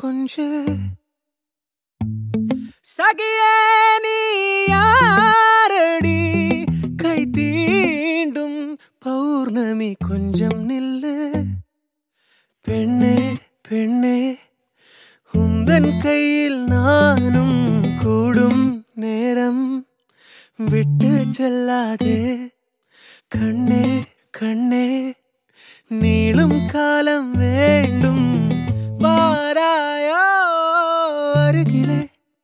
கொஞ்சு சகியே நீ யாரடி கை தீண்டும் பௌர்ணமி கொஞ்சம் நில்லு பெண்ணே பெண்ணே உந்தன் கையில் நானும் கூடும் நேரம் விட்டு செல்லாதே கண்ணே கண்ணே நீளும் காலம் வேண்டும் வாராயோ அருகிலே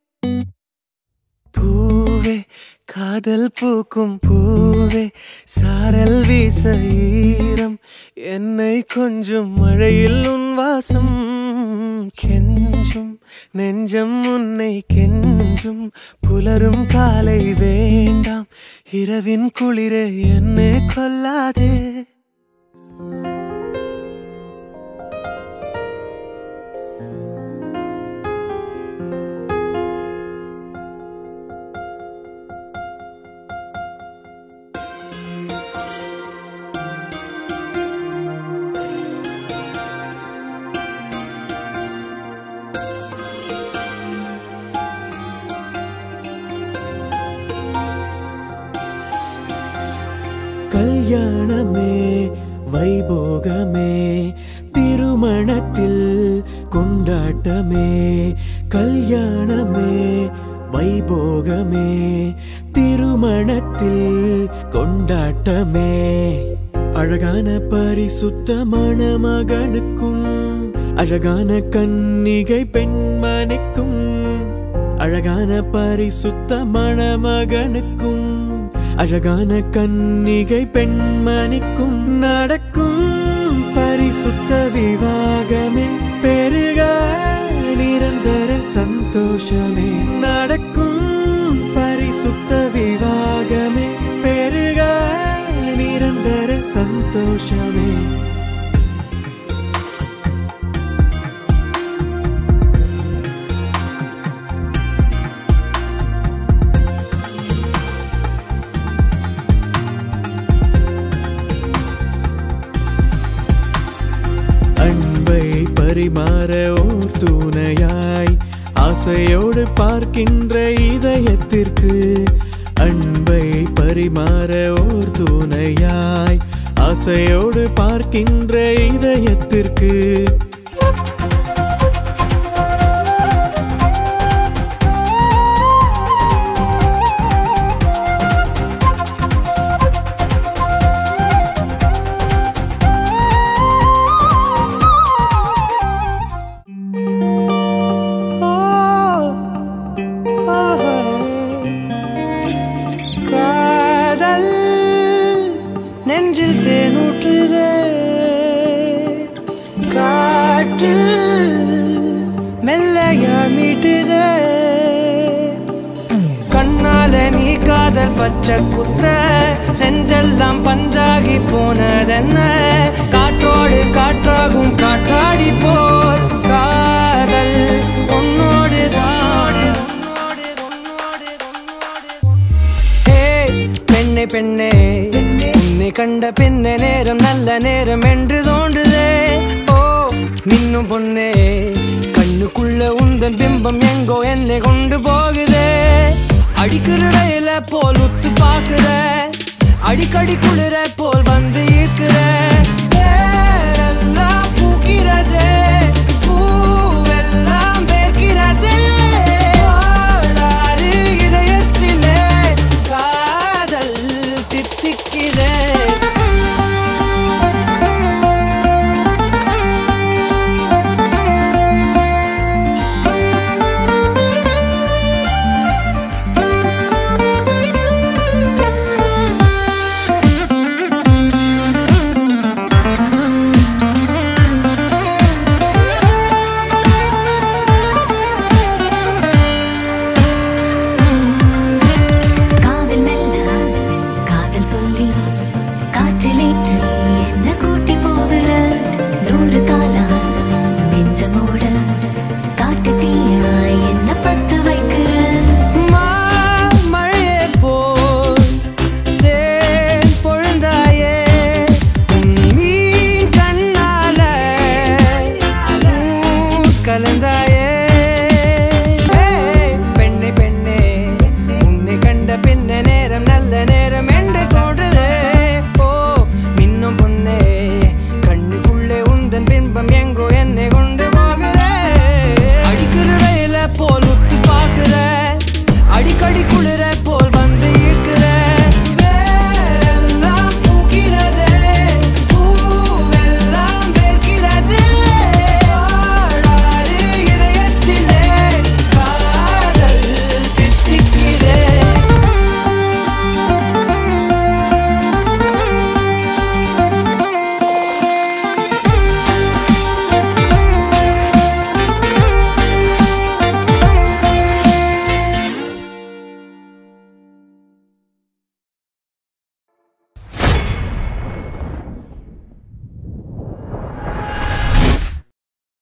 பூவே காதல் பூக்கும் பூவே சாரல் வீச ஈரம் என்னை கொஞ்சம் மழையில் உன் வாசம் கெஞ்சும் நெஞ்சம் உன்னை கெஞ்சும் புலரும் காலை வேண்டாம் இரவின் குளிரே என்னை கொல்லாதே கல்யாணமே வைபோகமே திருமணத்தில் கொண்டாட்டமே கல்யாணமே வைபோகமே திருமணத்தில் கொண்டாட்டமே அழகான பரிசுத்தமான மகனுக்கும் அழகான கன்னிகை பெண்மணிக்கும் அழகான பரிசுத்தமான மகனுக்கும் அழகான கன்னிகை பெண்மணிக்கும் நடக்கும் பரிசுத்த விவாகமே பெருக நிரந்தர சந்தோஷமே நடக்கும் பரிசுத்த விவாகமே பெருக நிரந்தர சந்தோஷமே அன்பை பரிமாற ஓர் துணையாய் ஆசையோடு பார்க்கின்ற இதயத்திற்கு அன்பை பரிமாற ஓர் துணையாய் ஆசையோடு பார்க்கின்ற இதயத்திற்கு காதல் நெஞ்சில் தேனூற்றுதே காற்றில் மெல்லையா மீட்டுதே கண்ணால நீ காதல் பச்சை குத்த நெஞ்செல்லாம் பஞ்சாகி போனதென்ன காற்றோடு காற்றாகும் காற்றாடி போல் காதல் உன்னோடு தாடு உன்னோடு உன்னோடு உன்னோடு ஹே பெண்ணே பெண்ணே உன்னை கண்ட பின்ன நேரம் நல்ல நேரம் என்று தோன்றுதே ஓ மின்னும் பொண்ணே கண்ணுக்குள்ள உந்தன் பிம்பம் எங்கோ என்னை கொண்டு போகுதே அடிக்கிற ரயில போல் உத்து பாக்குற அடிக்கடி குளிர போல் வந்து ஈர்க்கிற